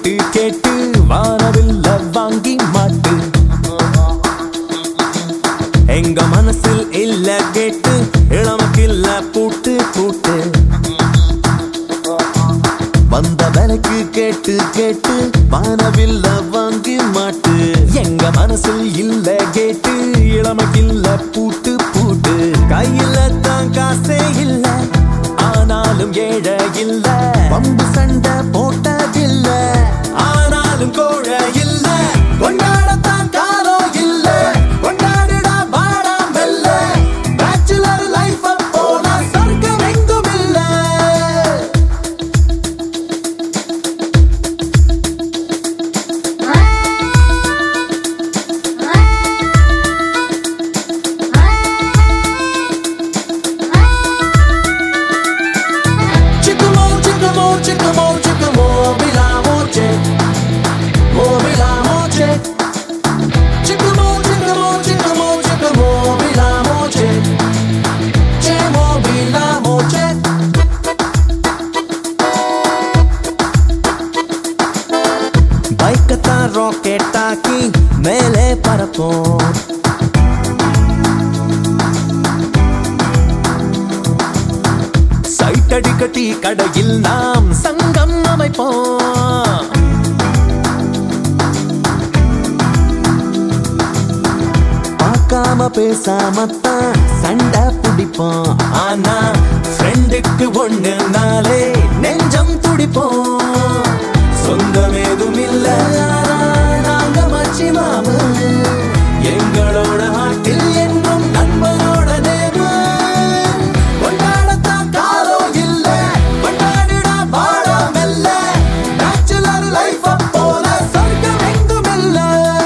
கேட்டு கேட்டு வானவில்ல வாங்கி மாட்டு எங்க மனசில் இல்ல கேட்டு இளமக்கில்ல பூட்டு பூட்டு வந்த விலைக்கு கேட்டு கேட்டு வானவில்ல வாங்கி மாட்டு எங்க மனசில் இல்ல கேட்டு இளமக்கில்ல பூட்டு பூட்டு கையில தான் காசே இல்ல ஆனாலும் ஏழை இல்ல பம்பு சண்டை போட்டதில்ல ஆனாலும் கோழை இல்ல கொண்டாடத்தான் காலம் இல்ல கொண்டாடிடா பாடா மெல்ல பேச்சுலர் லைஃப் போனா சொர்க்கம் எங்கும் இல்லை Chickamo, chickamo, chickamo, chickamo, bilamoche. Oh, bilamoche. Chickamo, chickamo, chickamo, chickamo, bilamoche. Chemo, bilamoche. பைக்கத்தான் ராக்கெட் ஆக்கி மேலே பறப்போம் சைட் அடிக்கட்டி கடையில் நாம் சங்கம் அமைப்போம் பார்க்காம பேசாமத்தான் சண்டை பிடிப்போம் ஆனா ஃப்ரெண்டுக்கு ஒண்ணு நாளே நெஞ்சம் துடிப்போம் சொந்தம் ஏதும் இல்ல ஆனா நாங்க மச்சி மாமு எங்களோட ஆட்டில் என்றும் நண்பனோட நேமு கொண்டாடத்தான் காலம் இல்ல கொண்டாடிடா வாழா மெல்ல பேச்சுலர் லைஃப் போல சொர்க்கம் எங்கும் இல்லை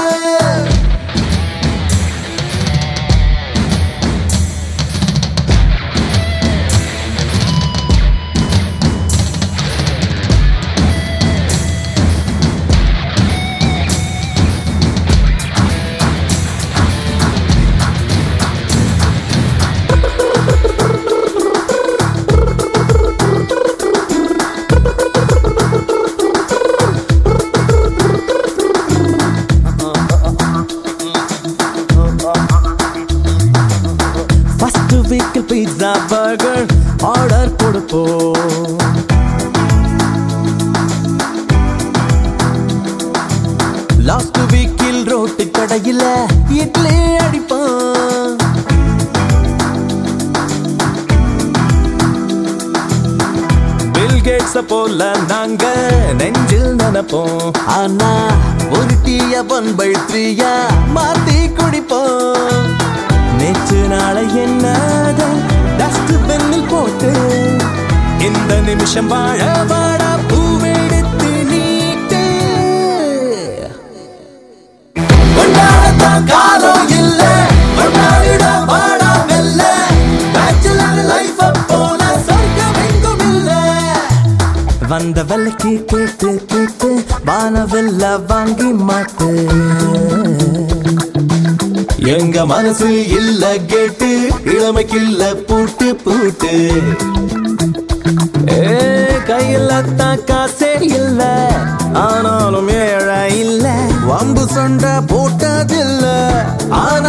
ஃபர்ஸ்ட் வீக்கில் பீட்சா பர்கர் ஆர்டர் கொடுப்போம் லாஸ்ட் வீக்கில் ரோட்டு கடையில இட்லி அடிப்போம் பில் கேட்ஸ போல நாங்க நெஞ்சில் நினைப்போம் ஆனா ஒரு டீய ஒன் பை த்ரீயா மாத்தி குடிப்போம் நேற்று நாளை என்னத டஸ்ட் பெண்ணில் போட்டு இந்த நிமிஷம் வாழ வாடா பூவெடுத்து நீட்டு கொண்டாடத்தான் காலம் இல்ல கொண்டாடிட வாடா மெல்ல பேச்சுலர் லைஃப் போல சொர்க்கம் எங்கும் இல்ல வந்த விலைக்கு கேட்டு கேட்டு வானவில்ல வாங்கி மாட்டு எங்க மனசு இல்ல கேட்டு இளமைக்கு இல்ல பூட்டு பூட்டு ஏ கையில தான் காசே இல்ல ஆனாலும் ஏழை இல்ல வம்பு சண்டை போட்டதில்ல ஆனா